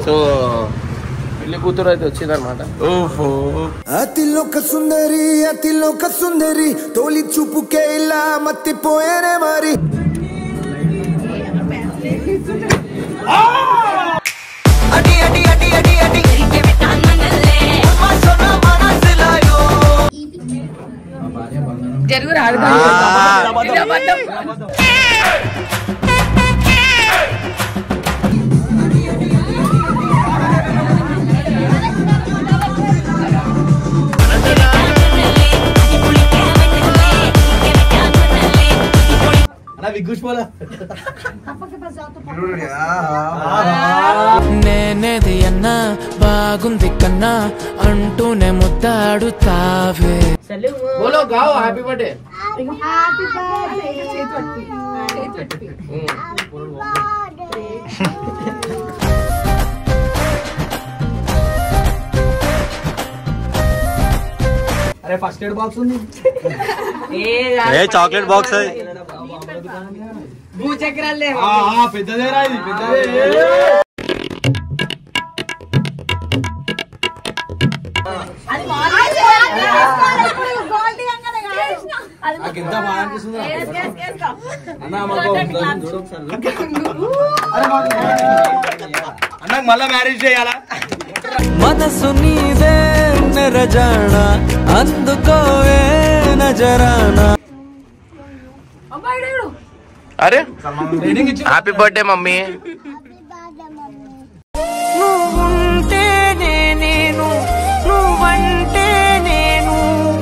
So పెళ్లి కూతురు అయితే వచ్చిందనమాట ఓహో అతిలోక సుందరి అతిలోక సుందరి తోలి చూపుకే ఇలా మత్తిపోయేనే మరి అడి అడి అడి అడి అడి జరుగు రాదు ఇది అబద్ధం. నేనేది అన్నా బాగుంది కన్నా అంటూనే ముద్దాడుతావే బోలో గాओ హ్యాపీ బర్త్డే అరే ఫస్ట్ ఎయిడ్ బాక్స్ ఉంది ఏ చాక్లెట్ బాక్స్ అది భూచక్రాలు లేవు పెద్దదేరా ఇది పెద్దదే నాకు ఎంత బాగా అనిపిస్తుంది అన్న మాకు చూడు ఒకసారి. అరే మాకు- అన్నకు మళ్ళా మ్యారేజ్ చేయాలా మనసు నీదే నెరజాణ అందుకోవే నజరానా అరే హ్యాపీ బర్త్డే మమ్మీ నువ్వుంటేనే నేను నువ్వంటే నేను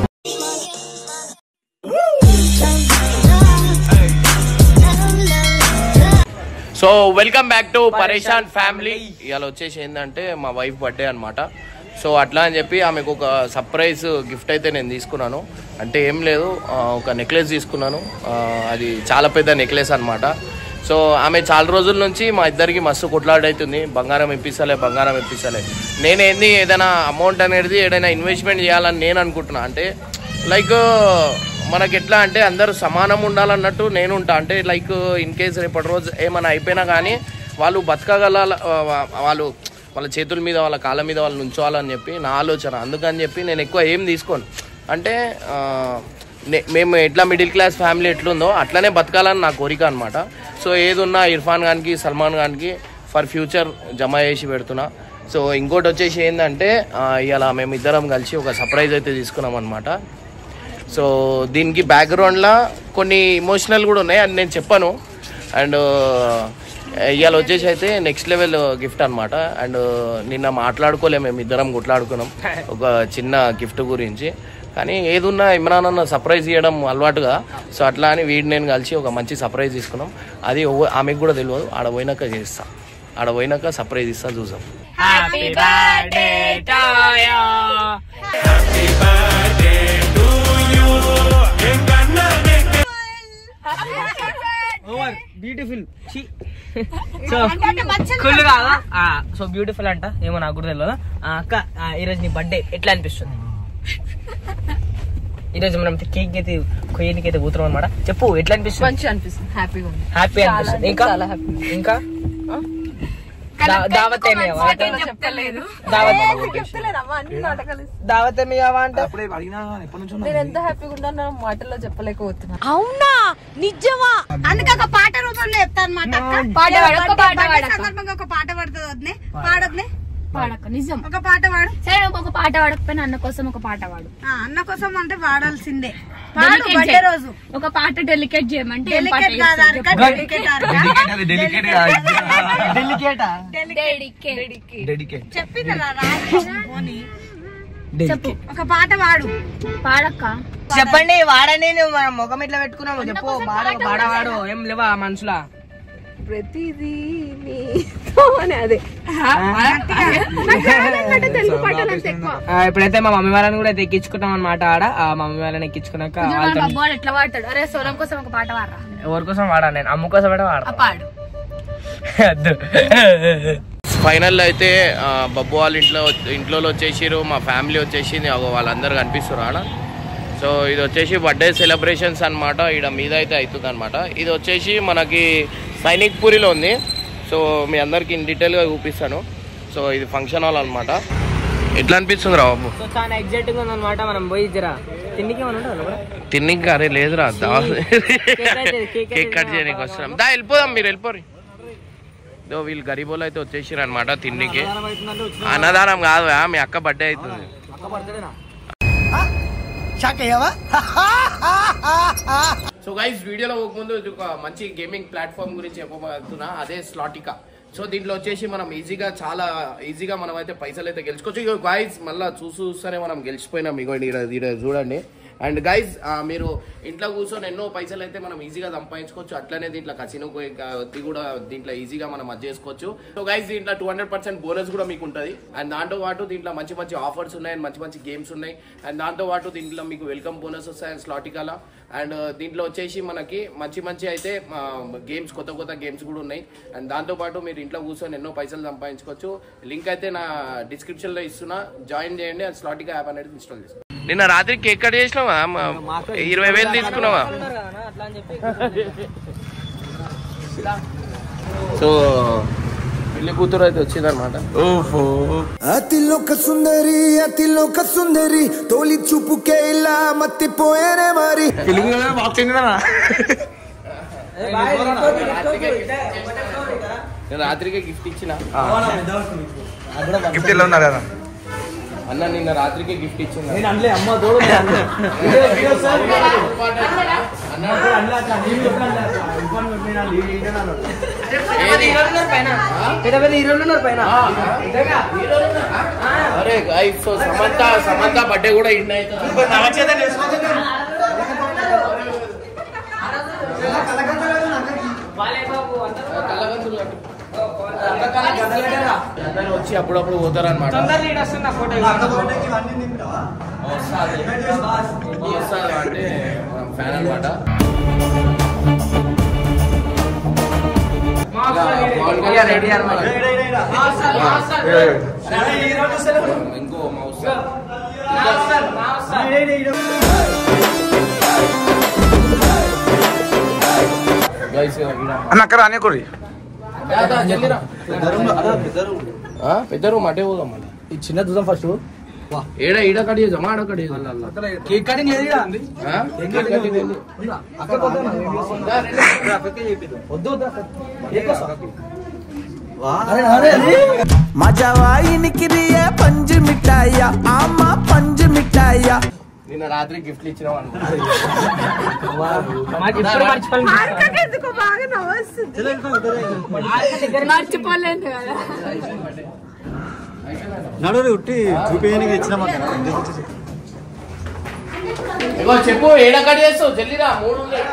so welcome back to Pareshan family ఇవాళ వచ్చేసి ఏంటంటే మా వైఫ్ బర్త్డే అనమాట సో అట్లా అని చెప్పి ఆమెకు ఒక సర్ప్రైజ్ గిఫ్ట్ అయితే నేను తీసుకున్నాను అంటే ఏం లేదు ఆ, ఒక నెక్లెస్ తీసుకున్నాను ఆ, అది చాలా పెద్ద నెక్లెస్ అనమాట సో ఆమె చాలా రోజుల నుంచి మా ఇద్దరికి మస్తు కొట్లాడైతుంది బంగారం ఇప్పిస్తలే బంగారం ఇప్పిస్తలే నేనేంది ఏదైనా అమౌంట్ అనేది ఏదైనా ఇన్వెస్ట్మెంట్ చేయాలని నేను అనుకుంటున్నా అంటే లైక్ మనకి ఎట్లా అంటే అందరూ సమానం ఉండాలన్నట్టు నేను ఉంటా అంటే లైక్ ఇన్ కేస్ రేపటి రోజు ఏమైనా అయిపోయినా కానీ వాళ్ళు బతకగల వాళ్ళు వాళ్ళ చేతుల మీద వాళ్ళ కాళ్ళ మీద వాళ్ళు నుంచోవాలని చెప్పి నా ఆలోచన అందుకని చెప్పి నేను ఎక్కువ ఏం తీసుకోను అంటే ఆ, నే- మేము ఎట్లా మిడిల్ క్లాస్ ఫ్యామిలీ ఎట్లుందో అట్లనే బతకాలని నా కోరిక అనమాట సో ఏదున్నా ఇర్ఫాన్ ఖాన్కి సల్మాన్ ఖాన్కి ఫర్ ఫ్యూచర్ జమ చేసి పెడుతున్నా సో ఇంకోటి వచ్చేసి ఏంటంటే ఇలా మేము ఇద్దరం కలిసి ఒక సర్ప్రైజ్ అయితే తీసుకున్నాం అనమాట సో దీనికి బ్యాక్గ్రౌండ్లో కొన్ని ఇమోషనల్ కూడా ఉన్నాయి అని నేను చెప్పాను అండ్ ఇవాళ వచ్చేసి అయితే నెక్స్ట్ లెవెల్ గిఫ్ట్ అనమాట అండ్ నిన్న మాట్లాడుకోలేము మేము ఇద్దరం కొట్లాడుకున్నాం ఒక చిన్న గిఫ్ట్ గురించి కానీ ఏదున్నా ఇమ్రాన్ అన్న సర్ప్రైజ్ చేయడం అలవాటుగా సో అట్లా అని వీడి నేను కలిసి ఒక మంచి సర్ప్రైజ్ తీసుకున్నాం అది ఎవ- ఆమెకు కూడా తెలియదు ఆడ పోయినాక చేస్తా ఆడ పోయినాక సర్ప్రైజ్ ఇస్తా చూసాం బ్యూటిఫుల్ సో కుళ్ళు కాదా సో బ్యూటిఫుల్ అంట ఏమో నాకు కూడా తెలియదు ఆ, అక్క ఆ, ఈరోజు నీ బర్త్డే ఎట్లా అనిపిస్తుంది ఈరోజు మనం కేక్ అయితే కొయ్యనికి అయితే కూతున్నాం అనమాట చెప్పు ఎట్లా అనిపిస్తుంది మంచిగా అనిపిస్తుంది హ్యాపీగా ఉంది హ్యాపీ అనిపిస్తుంది ఇంకా చాలా happy. ఇంకా దా- దావత్ ఏమి ఇవ్వవా? చెప్పలేదు దావత్ చెప్తలేదమ్మా అన్ని నాటకాలు దావత్ ఏమి ఇవ్వవా అంటే అప్పుడే అడిగినా ఎప్పటి నుంచో నేను ఎంత హ్యాపీగా ఉన్నానో మాటల్లో చెప్పలేకపోతున్నా అందుకే ఒక పాట రూపంలో చెప్తా అనమాట పాట పాడు, ఒక్క పాట పాడు అక్క. సందర్భంగా ఒక పాట పడుతుంది వద్దే పాడొద్దే పాడక నిజం ఒక పాట పాడు సరే నువ్వు ఒక పాట పాడకపోయినా అన్న కోసం ఒక పాట పాడు ఆ, అన్న కోసం అంటే పాడాల్సిందే పాడు Dedicate బర్త్డే చేయి. రోజు ఒక పాట డెలికేట్ చేయమంటే ఏం పాట డెలికేట్ కాదు చేస్తావు అరక డెలికేట్ అరక డెలికేట్ డెలికేటా చెప్పు. Dedicate. డెడికేట్ చెప్పి కదా రాజు పోనీ. చెప్పు ఒక పాట పాడు పాడక్క చెప్పండి వాడని నువ్వు మన ముఖం ఇట్లా పెట్టుకున్నాము చెప్పు బాడ బాడవాడు ఏం లేవా మనుషులా ప్రతిదీ నీతో అని అదే తెలుగు పాటలు అంత ఎక్కువ ఆ, ఇప్పుడైతే మా మమ్మీ వాళ్ళని కూడా అయితే ఎక్కించుకుంటాం అనమాట ఆడ ఆ మమ్మీ వాళ్ళని ఎక్కించుకున్నాక కొంచెం వాళ్ళతో వాళ్ళ బాబు ఎట్లా పాడతాడు అరే స్వరం కోసం ఒక పాట పాడరా ఎవరి కోసం వాడా నేను అమ్మ కోసం కూడా వాడా పాడు వద్దు. ఫైనల్ అయితే ఆ, బబ్బు వాళ్ళ ఇంట్లో ఇంట్లో వచ్చేసిరు మా ఫ్యామిలీ వచ్చేసింది అగో వాళ్ళందరూ కనిపిస్తారు ఆడ సో ఇది వచ్చేసి బర్త్డే సెలబ్రేషన్స్ అన్నమాట ఈడ మీద అయితే అవుతుంది అనమాట ఇది వచ్చేసి మనకి సైనిక్ పూరిలో ఉంది సో మీ అందరికి ఇన్ డీటెయిల్గా చూపిస్తాను సో ఇది ఫంక్షన్ హాల్ అన్నమాట ఎట్లా అనిపిస్తుంది రా బాబు సో చాలా ఎగ్జైటింగ్ ఉంది అనమాట మనం పోయి జరా తిండికి ఏమన్నా ఉంటుంది కూడా తిన్నికి అరే లేదురా దా అయితే, కేక్ కేక్ కట్ చేయడానికి వస్తున్నాం దా వెళ్ళిపోదాం మీరు వెళ్ళిపోరు దో వీళ్ళు గరీబోలు అయితే వచ్చేసారు అనమాట తిండికి అన్నదానం కాదు ఆ, మీ అక్క బర్త్డే అవుతుంది సో గైస్ వీడియోలో పోకముందు ఇది ఒక మంచి గేమింగ్ ప్లాట్ఫామ్ గురించి చెప్పబోతున్నా అదే స్లాటికా సో దీంట్లో వచ్చేసి మనం ఈజీగా చాలా ఈజీగా మనం అయితే పైసలు అయితే గెలుచుకోవచ్చు ఇక గైస్ మళ్ళీ చూసి చూస్తేనే మనం గెలిచిపోయినాం ఇగో ఈడ- ఈడ చూడండి అండ్ గైజ్ మీరు ఇంట్లో కూర్చొని ఎన్నో పైసలు అయితే మనం ఈజీగా సంపాదించుకోవచ్చు అట్లనే దీంట్లో కసినో కూడా దీంట్లో ఈజీగా మనం అది చేసుకోవచ్చు సో గైజ్ దీంట్లో టూ హండ్రెడ్ పర్సెంట్ బోనస్ కూడా మీకు ఉంటుంది అండ్ దాంతో పాటు దీంట్లో మంచి మంచి ఆఫర్స్ ఉన్నాయి అండ్ మంచి మంచి గేమ్స్ ఉన్నాయి అండ్ దాంతో పాటు దీంట్లో మీకు వెల్కమ్ బోనస్ వస్తాయి అండ్ స్లాటికాల అండ్ దీంట్లో వచ్చేసి మనకి మంచి మంచి అయితే గేమ్స్ కొత్త కొత్త గేమ్స్ కూడా ఉన్నాయి అండ్ దాంతో పాటు మీరు ఇంట్లో కూర్చొని ఎన్నో పైసలు సంపాదించుకోవచ్చు లింక్ అయితే నా డిస్క్రిప్షన్ లో ఇస్తున్నా జాయిన్ చేయండి అండ్ స్లాటికా యాప్ అనేది ఇన్స్టాల్ చేసుకోండి నిన్న రాత్రి కేక్ కట్ చేసినావా మా- ఇరవై వేలు తీసుకున్నావా అట్లా అని చెప్పి సో పెళ్లి కూతురు అయితే వచ్చిందనమాట అతిలోక సుందరి అతిలోక సుందరి తోలి చూపుకే ఇలా మత్తిపోయేనే మరి నేను రాత్రికే గిఫ్ట్ ఇచ్చిన గిఫ్ట్ ఎలా ఉన్నారు కదా అన్న నిన్న రాత్రికే గిఫ్ట్ ఇచ్చిన నేను అనలే అమ్మ తోడు నేను అనలే. Video- video sir. అనలే అక్క, నేను చెప్పిన అనలే అక్క. ఇవ్వను నేను అనలే, ఈ- ఈయన అన్నాడు. పెద్ద పెద్ద హీరోలు ఉన్నారు పైన అరే guys, so Samantha Samantha birthday కూడా ఇన్ అవుతుంది నా చేత నేర్చుకోవచ్చు. అందరూ వచ్చి అప్పుడప్పుడు పోతారు అనమాట తొందరగా ఈడ వస్తుంది నా ఫోటో అంటే ఫ్యాన్ అనమాట రెడీ అనమాట ఇంకో మౌస్ గైస్ అన్న అక్కడ రానే కొరి పెద్ద రూమ్ అటే పోదాం మళ్ళీ ఈ చిన్న చూద్దాం ఫస్ట్ ఏడ ఈడ కట్ చేద్దాం ఆడ కట్ చేద్దాం కేక్ కటింగ్ ఏది ఈడ? ఆ? కేక్ కటింగ్ ఉంది. అక్కడ పోదాం. వద్దు వద్దు అక్కడ. కేక్ వస్తా. అరే, అరే, అరే. మజావాయినికి రియే పంజు మిఠాయ ఆమ పంజు మిఠాయ నిన్న రాత్రి గిఫ్ట్లు ఇచ్చినాం అనుకో మాకు ఇప్పుడు మర్చిపోయింది ఎందుకో బాగా నవ్వొస్తుంది మర్చిపోలేదు కదా నడురు ఉట్టి చూపించడానికి ఇచ్చినామా ఇగో చెప్పు ఏడ కట్ చేస్తావు జల్లిరా మూడు ఉన్నాయి.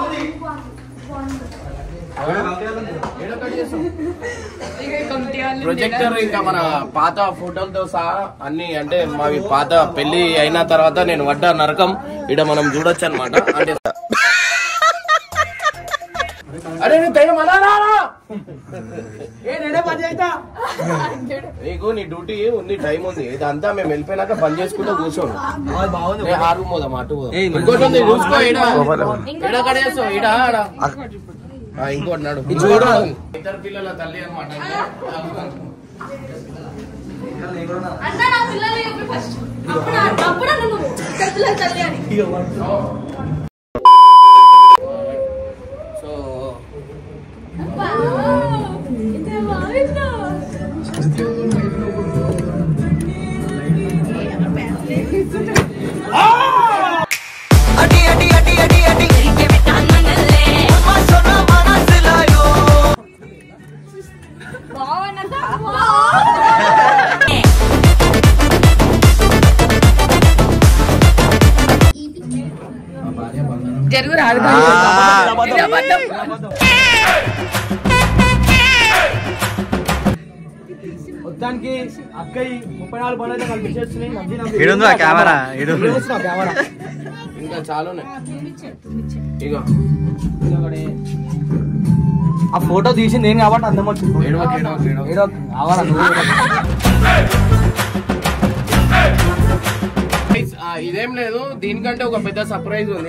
ఏడ కట్ చేస్తావు? ప్రొజెక్టర్ ఇంకా మన పాత ఫోటోలతో సహా అన్ని అంటే మావి పాత పెళ్లి అయిన తర్వాత నేను పడ్డ నరకం ఇక్కడ మనం చూడొచ్చు అనమాట అంటే అరే నువ్వు దయ్యం అలా రా, రా. నీకు నీ డ్యూటీ ఉంది టైం ఉంది ఇదంతా మేము వెళ్ళిపోయినాక పని చేసుకుంటూ కూర్చోను ఏ, ఆ రూమ్ పోదాం అటు పోదాం ఇంకోటి ఉంది చూసుకో ఈడ ఈడ కడేస్తావు ఈడ ఆడ ఆ, ఇంకోటి నాడు చూడు ఇద్దరు పిల్లల తల్లి అనమాట అన్న నా పిల్లలు చెప్పి ఫస్ట్ అప్పుడు అప్పుడు అన్న నువ్వు పిల్లలు తల్లి అని సో ఇదే బాగుందా అడి అడి అడి అడి అడి అమ్మా సోనా మనసులాయో బాగున్నదా జరుగు రాదు ఇది అబద్ధం మొత్తానికి అక్కయ్య ముప్పై నాలుగు పనులు అయితే కల్పించేస్తున్నాయి నవ్వి నవ్వి. ఈడుందా కెమెరా? ఈడు. ఈడు వస్తున్నా కెమెరా ఇంకా చాలా ఉన్నాయి ఇగో ఆ ఫోటో తీసింది నేను కాబట్టి అందం వచ్చింది ఏడవకు, ఏడవకు, ఏడవకు. ఏడో కావాలా నువ్వు Guys, ఆ, ఇదేం లేదు దీనికంటే ఒక పెద్ద సర్ప్రైజ్ ఉంది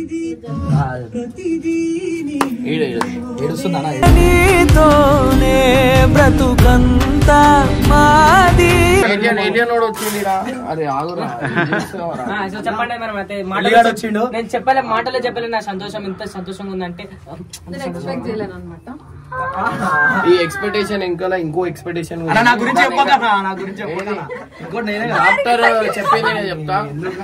ఈడ, ఈడ. ఏడుస్తుందా నీతోనే బ్రతుకంతా మా ఏలియన్ ఏలియన్ వాడు వచ్చింది రా అరే ఆగురా ఏం చేస్తున్నావురా? ఆ, సో చెప్పండి మరి అయితే అల్లిగాడు మాటలు వచ్చిండు. నేను చెప్పలే మాటలే చెప్పలే నా సంతోషం ఎంత సంతోషంగా ఉందంటే నేను ఎక్స్పెక్ట్ చేయలేను అనమాట ఈ ఎక్స్పెక్టేషన్ ఇంకా ఇంకో ఎక్స్పెక్టేషన్ అన్న నా గురించి చెప్పకన్నా నా గురించి చెప్పకన్నా ఇంకోటి నేనే కదా. డాక్టర్ చెప్పేది నేను చెప్తా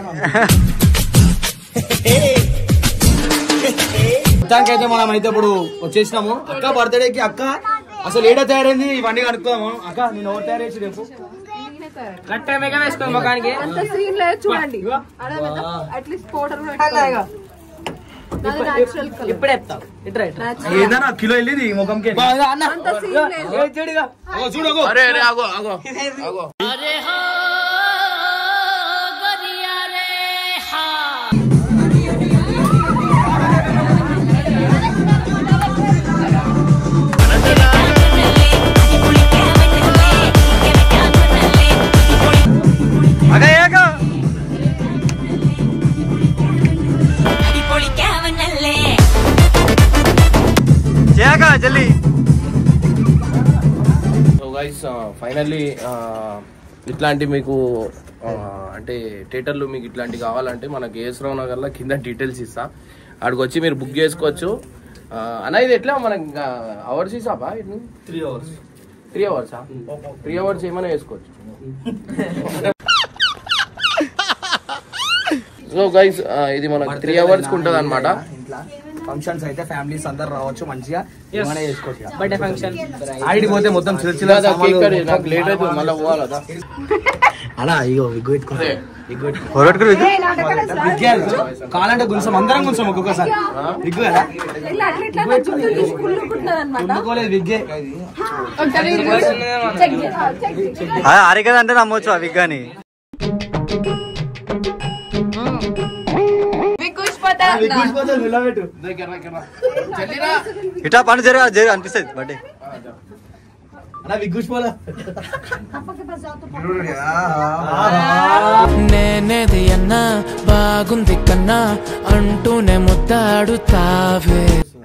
మొత్తానికైతే మనం అయితే ఇప్పుడు వచ్చేసినాము అక్క బర్త్డేకి అక్క అసలు ఏడ తయారైంది ఇవన్నీ కనుక్కోదాము అక్క నేను ఎవరు తయారు చేసి రేపు గట్ట మెగ వేసుకో ముఖానికి అంత సీన్ లేదు చూడండి అట్లీస్ట్ పౌడర్ న్యాచురల్ కలర్ ఇప్పుడే చెప్తావు ఇట్రా ఇట్రా ఏందన్నా కిలో వెళ్ళింది ఈ ముఖంకి అంత సీన్ లేదు అగో చూడు అగో. అరే అరే ఆగో ఆగో ఆగో అక్క ఏక చేయక జల్లి సో గైస్ ఫైనల్లీ ఇట్లాంటి మీకు ఆ, అంటే థియేటర్లు మీకు ఇట్లాంటి కావాలంటే మనకి ఏసరావు నగర్లో కింద డీటెయిల్స్ ఇస్తా అక్కడికి వచ్చి మీరు బుక్ చేసుకోవచ్చు ఆ, అన్న ఇది ఎట్లా మనకి అవర్స్ ఇస్తాపా త్రీ అవర్స్ త్రీ అవర్సా త్రీ అవర్స్ ఏమైనా వేసుకోవచ్చు సో గైస్ ఇది మనకు త్రీ అవర్స్ ఉంటుంది అనమాట ఇంట్లో ఫంక్షన్స్ అయితే ఫ్యామిలీస్ అందరు రావచ్చు మంచిగా ఏమైనా చేసుకోవచ్చు ఇక. బర్త్డే ఫంక్షన్ ఆడికి పోతే మొత్తం చిన్న చిన్న కేక్ కట్ సామాన్లు నాకు లేట్ అవుతుంది మళ్ళీ పోవాలదా అలా ఇగో విగ్గు పెట్టుకో విగ్గు పెట్టుకో. పొరట్టుకుని విగ్గు అది. కావాలంటే గుంసం అందరం గుంసం ఒక్కొక్కసారి విగ్గు కదా ఇట్లా అట్లా ఇట్లా నచ్చుతుంది కుళ్ళుకుంటుంది అనమాట కుండుకోలేదు విగ్గే ఒకసారి చెక్ చెక్ చెక్ అరికద అంటే నమ్మొచ్చు ఆ విగ్గాని విక్కుష్పోతా నిలబెట్టు ఇట్లా పని జరగ జరగ అనిపిస్తుంది బర్త్డే అలా విగ్గుష్పోలే నేనేది అన్నా బాగుంది కన్నా అంటూనే ముద్దాడుతావే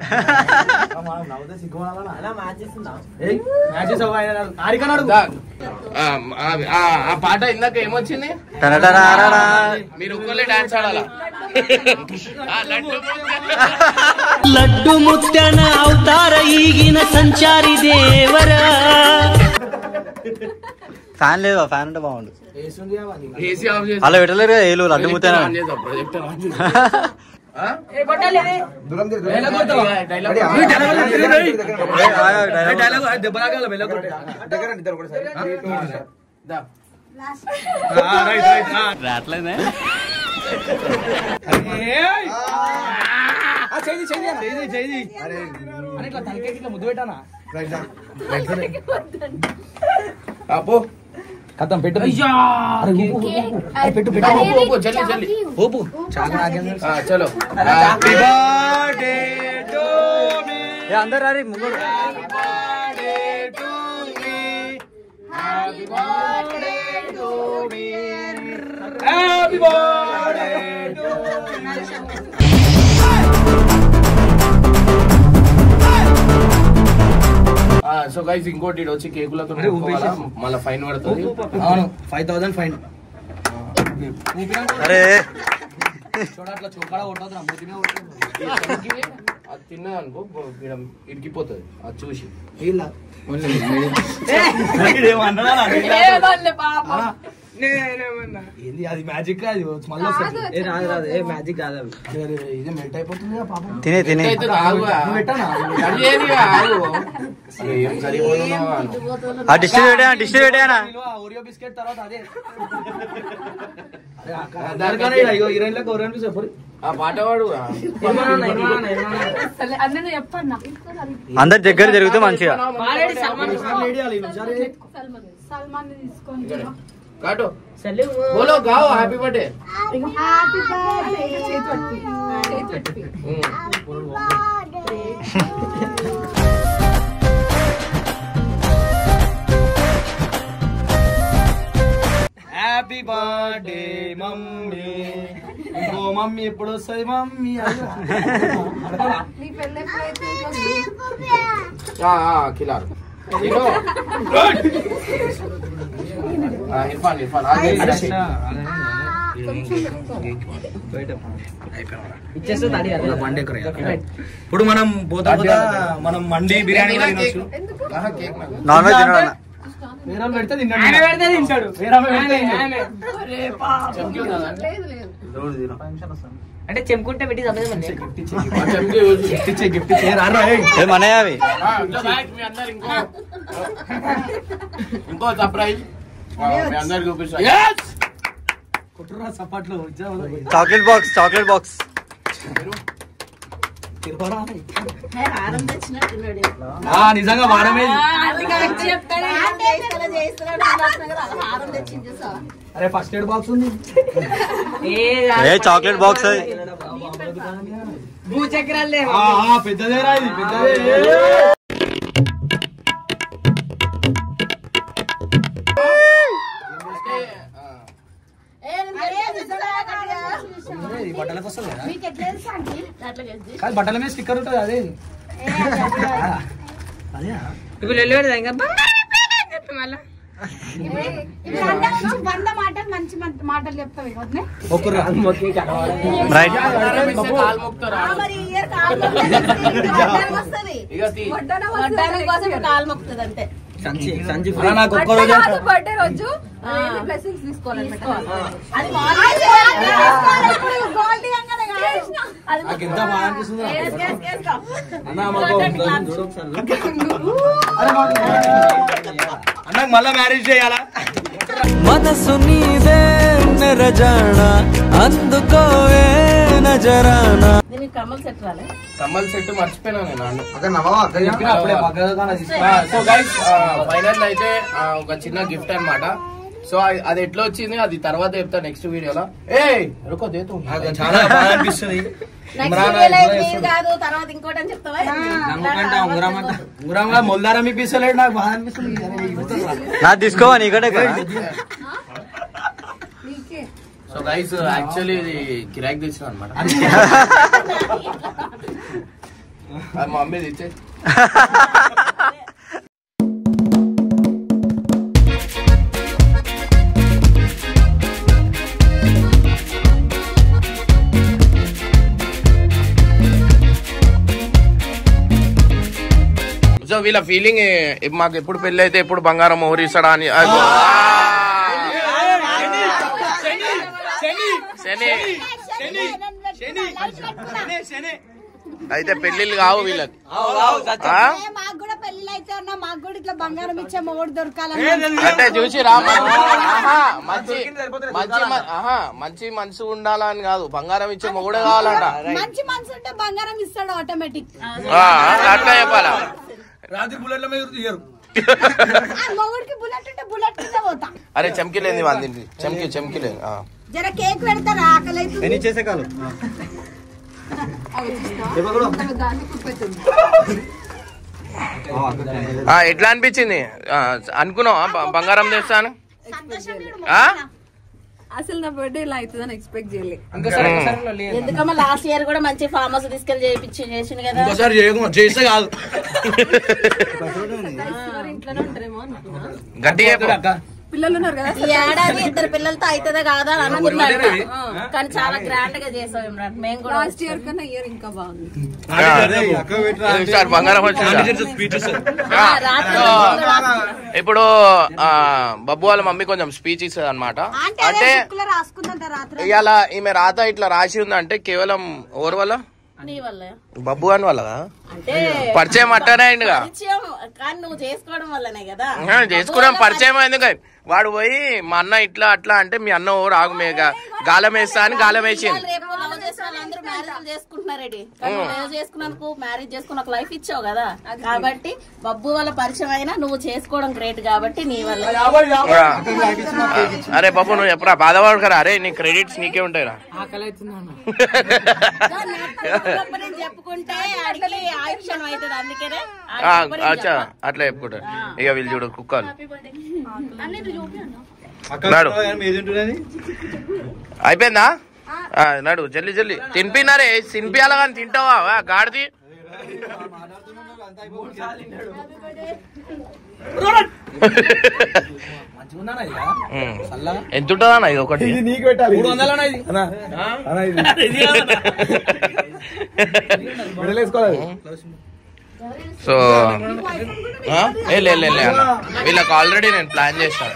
ఆరికన్నాడు ఆ, ఆ, ఆ, ఆ పాట ఇందాక ఏమొచ్చింది టనటనారారా. మీరు ఒక్కళ్ళే డాన్స్ ఆడాలా ఆ, లడ్డు లడ్డు ముత్తన అవతార ఈగిన సంచారి దేవరా ఫ్యాన్ లేదు ఫ్యాన్ అంటే బాగుండు ఏసీ ఆఫ్ చేసి అలా పెట్టలేరు కదా ఏలు లడ్డు ముత్తానా ఆన్ చేద్దాం, ప్రొజెక్టర్ ఆన్ చేద్దాం. ఆ? డైలాగ్ దా. రావట్లేదే ముద్దు పెట్టానా ఆ, పో. కథం పెట్టు పెట్టు, పెట్టు. పో, పో, జల్దీ, జల్దీ. పోపు చాలా నాకేం ఆ, చలో హ్యాపీ బర్త్డే టు మీ ఏ అందరు రారి ముగ్గురు హ్యాపీ బర్త్డే సో గైస్ ఇంకోటి ఈడ వచ్చి కేకులతో అరే, ఊపేసి. మళ్ళీ ఫైన్ పడుతుంది అవును ఫైవ్ థౌసండ్ ఫైన్ అరే చూడ అట్లా చోకాడ కొట్టదు మూతి మీద కొట్టదు. అది తిన్నది అనుకో ఈడ ఇరికిపోతుంది అది చూసి వీళ్ళ ఇదేమన్నా ఏమనలే పాపం ఏంది అది మ్యాజిక్ అది స్మెల్ వస్తుంది ఏ రాదు రాదు ఏ మ్యాజిక్ కాదు అవి అరే, అరే, ఇది మెల్ట్ అయిపోతుంది కదా పాపం తినే తినే అయితే ఆగు. నువ్వు పెట్టానా? కట్ చేయదు ఇక, ఆగు. ఏం సరిపోతున్నావా నువ్వు? ఆ డిష్ పెట్టా డిష్ పెట్టానా విలువ, ఓరియో బిస్కెట్ తర్వాత అదే అరే, అక్క, దానికన్నా ఈడ ఇగో హీరోయిన్లకు ఓరియో బిస్కెట్ పోరి. ఆ పాట పాడు ఇర్మానా, ఇర్మానా, ఇర్మానా. అసలు అన్న చెప్పన్నా అందరి దగ్గర జరిగితే మంచిగా మారేడు సల్మాన్ ఒకసారి లేడీ వాళ్ళు, ఒకసారి సల్మాన్ తీసుకొని కాటు సల్లు. బోలో గాओ హ్యాపీ బర్త్డే హ్యాపీ బర్త్డే చేతి పట్టి చేతి పట్టి హ్యాపీ బర్త్డే మమ్మీ ఇంకో మమ్మీ ఎప్పుడు వస్తుంది మమ్మీ నీ పెళ్ళి ఎప్పుడైతే కిలార్ ఆ, ఇర్ఫాన్ ఇర్ఫాన్ ఆగే. ఇచ్చేస్తే తడి అదే బండి ఎక్కరు ఇక. ఇప్పుడు మనం పోతా పోతా మనం మండి బిర్యానీ కూడా తినొచ్చు ఆహా, కేక్ నాకు. నాన్ వెజ్ తినడా వేరే వాళ్ళు పెడితే తిన్నాడు ఆయన పెడితే తింటాడు వేరే వాళ్ళు పెడితే తిన్నాడు. చెంకి ఉందా దాంట్లో? అంటే చెంకుంటే పెట్టి చదివేది మంచి ఆ, చెంకి యూజ్ చేయి. గిఫ్ట్ ఇచ్చే గిఫ్ట్ ఇచ్చే రారా ఏయ్. ఏ మనయ్య అవి ఆ, సో guys, మీ అందరు ఇంకో ఇంకో సర్ప్రైజ్ మీ అందరికి చూపిస్తా కొట్టురా సపాట్లు ఇచ్చా చాక్లెట్ బాక్స్ చాక్లెట్ బాక్స్ తిరుపరా హారం తెచ్చినట్టున్నాడు ఆ నిజంగా వాడమే హారం తెచ్చింది చూసావా అరే ఫస్ట్ ఎయిడ్ బాక్స్ ఉంది ఏ చాక్లెట్ బాక్స్ అది భూచక్రాలు లేవు ఆ, ఆ, పెద్దదేరా ఇది పెద్దదే ఇది బట్టలకు వస్తుంది కదా మీకు ఎట్లా తెలుసా ఆంటీ? కాదు బట్టల మీద స్టిక్కర్ ఉంటుంది అదే అదే ఇప్పుడు వెళ్ళేది ఇంకా చెప్పి మళ్ళా ఇప్పుడు అందరూ వంద మాటలు మంచి మంచి మాటలు చెప్తావు ఇక వదినే? ఒక్కరు రైట్ బంగారం ఇస్తే కాలు మొక్కుతారా? మరి ఈ ఇయర్ కాలు మొక్కుతుంది. వడ్డానం వస్తది. ఇక తీ. వడ్డానం కోసం కాలు మొక్కుతుంది అంతే సంచి సంచి నాకు ఒక్క రోజు బర్త్డే రోజు బ్లెస్సింగ్స్ తీసుకోవాలన్నమాట అది మార్నింగ్ గోల్డ్ ఇవ్వగానే కాదు. అది నాకు ఎంత బాగా అనిపిస్తుంది కేస్, కేస్, కేస్ కా. అన్న మాకు చూడు ఒకసారి. అరే మాకు అన్నకు మళ్ళా మ్యారేజ్ చేయాలా మనసు నీదే నెరజాణ అందుకోవే నజరానా దీనికి కమ్మలు సెట్ రాలే కమ్మల్ సెట్ మర్చిపోయినా నేను అన్న అక్కడ నవ్వవా అక్కడ చెప్పిన అప్పుడే పక్కన కానీ తీసుకో సో గైస్ ఫైనల్ అయితే ఆ, ఒక చిన్న గిఫ్ట్ అన్నమాట సో అది- అది ఎట్లా వచ్చింది అది తర్వాత చెప్తా నెక్స్ట్ వీడియోలో ఏ రుకో దేతు నాకు చాలా బాగా అనిపిస్తుంది నెక్స్ట్ ఇమ్రాన్ వీడియోలో ఎట్లా ఇది చేస్తాడు? కాదు తర్వాత ఇంకోటి అని చెప్తావా నమ్మకంట ఉంగరం అంట ఉంగరం కూడా మొల్దారం ఇప్పిస్తలేడు నాకు బాగా అనిపిస్తుంది అరే, ఇవ్వతుర్రా. నా తీసుకోవా నీకటే సో గైస్ యాక్చువల్లీ ఇది కిరాక్ తెచ్చిన అనమాట మా మమ్మీ తెచ్చే సో వీళ్ళ ఫీలింగ్ మాకు ఎప్పుడు పెళ్లి అయితే ఎప్పుడు బంగారం ఓరిస్తాడా అని అగో. శని అయితే పెళ్లిళ్ళు కావు వీళ్ళకి ఆ? మాకు కూడా పెళ్లి అయితే అన్న మాకు కూడా ఇట్లా బంగారం ఇచ్చే మొగుడు దొరకాలని అంటే చూసి రా ఆహా, మంచి మంచి మ- ఆహా, మంచి మనసు ఉండాలని కాదు బంగారం ఇచ్చే మొగుడే కావాలంట మంచి మనసు ఉంటే బంగారం ఇస్తాడు ఆటోమేటిక్ ఆ, అట్లా చెప్పాలా రాత్రి బుల్లెట్ల మీద తీయరు మొగుడికి బుల్లెట్ ఉంటే బుల్లెట్ మీద పోతా అరే చెంకిలేంది వందింది చెంకి చెంకిలేదు ఆ. జర కేక్ పెడతారా ఆకలి అవుతుంది ఎన్ని చేసే కాలు ఆ, ఎట్లా అనిపించింది ఆ, అనుకున్నావా బ- బంగారం తెస్తాను సంతోషం లేడు ఆ? అసలు నా బర్త్డే ఇలా అవుతుందని ఎక్స్పెక్ట్ చేయలేదు ఎందుకమ్మా లాస్ట్ ఇయర్ కూడా మంచి ఫామ్ హౌస్ తీసుకెళ్లి చేయించి చేసిండు కదా ఇంకోసారి చేయకు చేస్తే కాదు ఇంట్లోనే ఉంటారేమో అనుకున్నా గట్టిగా చెప్పు. అక్క పిల్లలు ఉన్నారు కదా ఈ ఏడాది ఇద్దరు పిల్లలతో అవుతుందా కాదా అని అనుకున్నాడు కానీ చాలా గ్రాండ్ గా చేసాం ఇమ్రాన్ మేము కూడా లాస్ట్ ఇయర్ కన్నా ఇయర్ ఇంకా బాగుంది ఆ, ఈసారి బంగారం వచ్చిందా? స్పీచెస్ ఆ, ఆ, రాత్రి సో, రాత్రి. ఇప్పుడు ఆ, బబ్బు వాళ్ళ మమ్మీ కొంచెం స్పీచ్ ఇస్తుంది అనమాట అంటే అంటే బుక్ లో రాసుకుందంట రాత్రి ఇవాళ ఈమె రాత ఇట్లా రాసి ఉందంటే కేవలం ఓర్ వల్ల నీ వల్ల బబ్బు అని వల్ల అంటే పరిచయం అట్టనే అయిందిగా పరిచయం కానీ నువ్వు చేసుకోవడం వల్లనే కదా ఆ, చేసుకున్నాం పరిచయం ఎందుకు వాడు పోయి మా అన్న ఇట్లా అట్లా అంటే మీ అన్న ఓ రాగు మేఘ గాలం వేస్తా అని గాలం వేసింది వాళ్ళు రేపు లవ్ చేసిన వాళ్ళందరూ మ్యారేజ్ చేసుకుంటున్నారేడి కానీ నువ్వు లవ్ చేసుకున్నందుకు మ్యారేజ్ చేసుకుని ఒక లైఫ్ ఇచ్చావు కదా కాబట్టి బబ్బు వాళ్ళ పరిచయం అయినా నువ్వు చేసుకోవడం గ్రేట్ కాబట్టి నీ వల్ల ఆ. అరే బాబు నువ్వు ఎప్పుడా బాధపడకరా అరే నీ క్రెడిట్స్ నీకే ఉంటాయిరా ఆకలి అవుతున్నాను గొప్ప నేను చెప్పుకుంటే అడిగి ఆయుష్యం అవుతుంది అందుకనే ఆ, అచ్చా అట్లా చెప్పుకుంటారు ఇక వీళ్ళు చూడు కుక్కలు నాడు అయిపోయిందా ఆ, నడు జల్లి జల్లి తినిపినారే తినిపియాల కానీ తింటావా వా, గాడిది ఉమ్. ఎంత ఉంటుందా అన్న ఇది ఒకటి ఇది నీకు పెట్టాలి మూడు వందలు అన్న ఇది అన్న అన్న ఇది మెడల్ వేసుకోవాలి సో ఆ? ఏ లే లే, లే అన్న వీళ్ళకి ఆల్రెడీ నేను ప్లాన్ చేశాను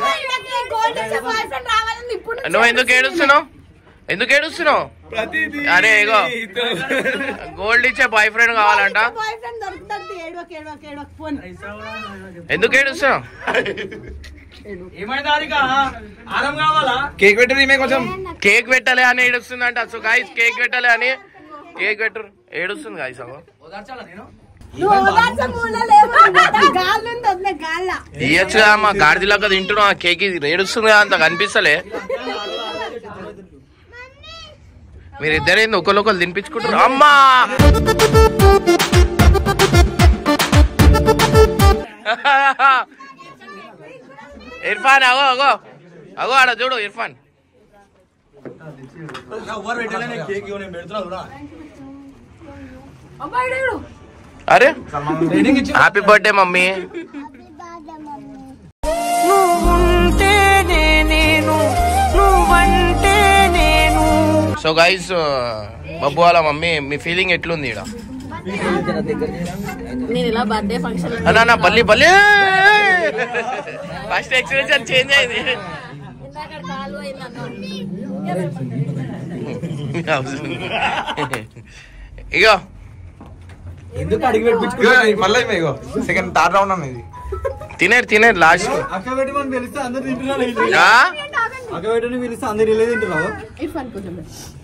నువ్వు ఎందుకు ఏడుస్తున్నావు ఎందుకు ఏడుస్తున్నావు అరే ఇగో గోల్డ్ ఇచ్చే బాయ్ ఫ్రెండ్ కావాలంట బాయ్ ఫ్రెండ్ దొరుకుతుంది ఏడవక ఏడవక ఏడవక ఫోన్ ఎందుకు ఏడుస్తున్నావు ఏమైంది ఆరిక ఆరం కావాలా కేక్ పెట్టరు ఈమె కొంచెం కేక్ పెట్టలే అని ఏడుస్తుంది అంట సో గాయస్ కేక్ పెట్టలే అని కేక్ పెట్టరు ఏడుస్తుంది గాయస్ అగో నువ్వు ఓదార్చ మూల లేవు గాల్ ఉంది వదిలే గాల్ల ఇయ్యచ్చుగా మా గాడిదిలాగా తింటున్నాం ఆ కేక్ ఇది ఏడుస్తుంది కదా అంత కనిపిస్తలే మీరిద్దరేంది ఒకరికొకరు తినిపించుకుంటారు అమ్మా ఇర్ఫాన్ అగో అగో అగో ఆడ చూడు ఇర్ఫాన్ ఎవరు పెట్టాలని కేక్ ఇవ్వ నేను పెడుతున్నా చూడా అరే హ్యాపీ బర్త్డే మమ్మీ నువ్వుంటేనే నేను నువ్వంటే నేను సో గైస్ బబ్బు వాళ్ళ మమ్మీ మీ ఫీలింగ్ ఎట్లుంది ఈడ నేను ఇలా బర్త్డే ఫంక్షన్ అన్నా నా బల్లి బల్లి ఫస్ట్ ఎక్స్ప్రెషన్ చేంజ్ అయింది ఇందాక కాలు అయిందన్నా ఇగో ఎందుకు అడిగి పెట్టించుకున్నా మళ్ళీ ఈమె ఇగో సెకండ్ థర్డ్ రౌండ్ అన్న ఇది తినేరు తినేరు లాస్ట్ అక్క పెట్టి మనం పిలిస్తే అందరు తింటున్నారు ఆ? అక్క పెట్టని పిలిస్తే అందరు ఇల్లే తింటున్నావు ఇర్ఫాన్ కొంచెం